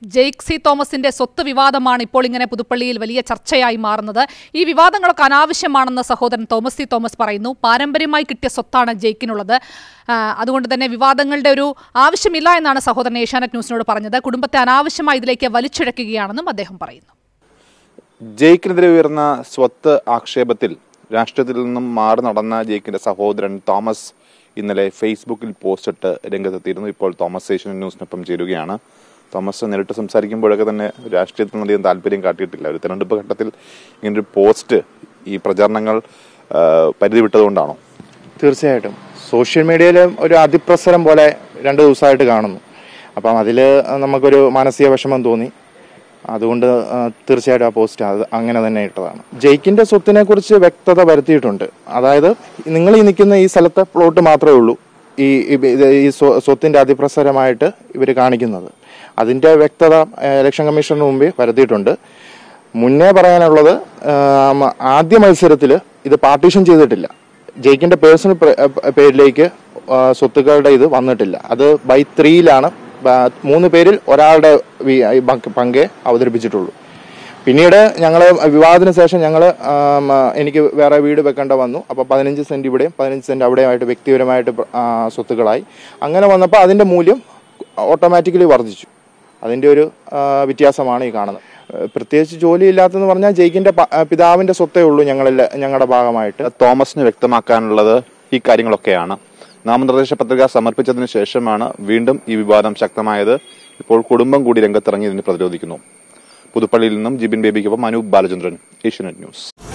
Jake C തോമസിന്റെ സ്വത്ത് വിവാദമാണ് ഇപ്പോൾ ഇങ്ങനെ പുതുപ്പള്ളിയിൽ വലിയ ചർച്ചയായി മാറുന്നത് ഈ വിവാദങ്ങളൊക്കെ അനാവശ്യമാണെന്ന് സഹോദരൻ തോമസ് സി തോമസ് പറയുന്നു പാരമ്പര്യമായി കിട്ടിയ സ്വത്താണ് ജെയ്ക്കിനുള്ളത് ആ, അതുകൊണ്ട് തന്നെ വിവാദങ്ങളുടെ ഒരു ആവശ്യമില്ല എന്നാണ് സഹോദരൻ ഏഷ്യാനെറ്റ് ന്യൂസിനോട് പറഞ്ഞത് കുടുംബത്തെ അനാവശ്യമായി ഇതിലേക്ക് വലിച്ചിഴക്കുകയാണെന്നും അദ്ദേഹം പറയുന്നു ജയിക്കിനെതിരെ ഉയർന്ന സ്വത്ത് ആക്ഷേപത്തിൽ രാഷ്ട്രീയത്തിൽ നിന്നും മാറി നടന്ന ജയിക്കിന്റെ സഹോദരൻ തോമസ് ഇന്നലെ ഫേസ്ബുക്കിൽ പോസ്റ്റിട്ട് രംഗത്തെത്തിയിരുന്നു ഇപ്പോൾ തോമസ് ഏഷ്യൻ ന്യൂസിനൊപ്പം ചേരുകയാണ് തോമസ് നേരിട്ട് സംസാരിക്കുമ്പോഴൊക്കെ തന്നെ രാഷ്ട്രീയത്തിൽ നിന്ന് അധികം താല്പര്യം കാട്ടിയിട്ടില്ല ഒരു തെരഞ്ഞെടുപ്പ് ഘട്ടത്തിൽ ഇങ്ങനൊരു പോസ്റ്റ് ഈ പ്രചാരണങ്ങൾ ആ, പരിധി വിട്ടതുകൊണ്ടാണോ തീർച്ചയായിട്ടും സോഷ്യൽ മീഡിയയിൽ ഒരു അതിപ്രസരം പോലെ രണ്ട് ദിവസമായിട്ട് കാണുന്നു അപ്പം അതിൽ നമുക്കൊരു മാനസിക വിഷമം തോന്നി അതുകൊണ്ട് ആ, തീർച്ചയായിട്ടും ആ പോസ്റ്റ് അത് അങ്ങനെ തന്നെ ഇട്ടതാണ് ജയിക്കിന്റെ സ്വത്തിനെ കുറിച്ച് വ്യക്തത വരുത്തിയിട്ടുണ്ട് അതായത് നിങ്ങൾ ഈ നിൽക്കുന്ന ഈ സ്ഥലത്തെ പ്ലോട്ട് മാത്രമേ ഉള്ളൂ ഈ ഈ- ഇത് ഈ സ്വ- സ്വത്തിന്റെ അതിപ്രസരമായിട്ട് ഇവർ കാണിക്കുന്നത് അതിന്റെ വ്യക്തത ആ, ഇലക്ഷൻ കമ്മീഷന് മുമ്പേ വരുത്തിയിട്ടുണ്ട് മുന്നേ പറയാനുള്ളത് ആം, ആദ്യ മത്സരത്തിൽ ഇത് പാർട്ടീഷൻ ചെയ്തിട്ടില്ല ജയിക്കിന്റെ പേഴ്സണൽ പേരിലേക്ക് ആ, സ്വത്തുക്കളുടെ ഇത് വന്നിട്ടില്ല അത് ബൈ ത്രീയിലാണ് ബ- മൂന്ന് പേരിൽ ഒരാളുടെ വി- ഈ പങ്ക് പങ്കേ അവതരിപ്പിച്ചിട്ടുള്ളൂ പിന്നീട് ഞങ്ങൾ വിവാഹത്തിന് ശേഷം ഞങ്ങൾ എനിക്ക് വേറെ വീട് വെക്കേണ്ട വന്നു അപ്പോൾ പതിനഞ്ച് സെന്റ് ഇവിടെയും പതിനഞ്ച് സെന്റ് അവിടെയുമായിട്ട് വ്യക്തിപരമായിട്ട് പ്ര- ആ, സ്വത്തുക്കളായി അങ്ങനെ വന്നപ്പോൾ അതിന്റെ മൂല്യം ഓട്ടോമാറ്റിക്കലി വർദ്ധിച്ചു അതിന്റെ ഒരു ആ, വ്യത്യാസമാണ് ഈ കാണുന്നത് ഏഹ് പ്രത്യേകിച്ച് ജോലി ഇല്ലാത്തെന്ന് പറഞ്ഞാൽ ജയിക്കിന്റെ പ- ആ, പിതാവിന്റെ സ്വത്തേ ഉള്ളൂ ഞങ്ങളിൽ ഞങ്ങളുടെ ഭാഗമായിട്ട് തോമസിന് വ്യക്തമാക്കാനുള്ളത് ഈ കാര്യങ്ങളൊക്കെയാണ് നാമനിർദ്ദേശ പത്രിക സമർപ്പിച്ചതിന് ശേഷമാണ് വീണ്ടും ഈ വിവാദം ശക്തമായത് ഇപ്പോൾ കുടുംബം കൂടി രംഗത്തിറങ്ങി ഇതിനെ പ്രതിരോധിക്കുന്നു പുതുപ്പള്ളിയിൽ നിന്നും ജിബിൻ ബേബിക്കൊപ്പം അനൂപ് ബാലചന്ദ്രൻ ഏഷ്യനെറ്റ് ന്യൂസ്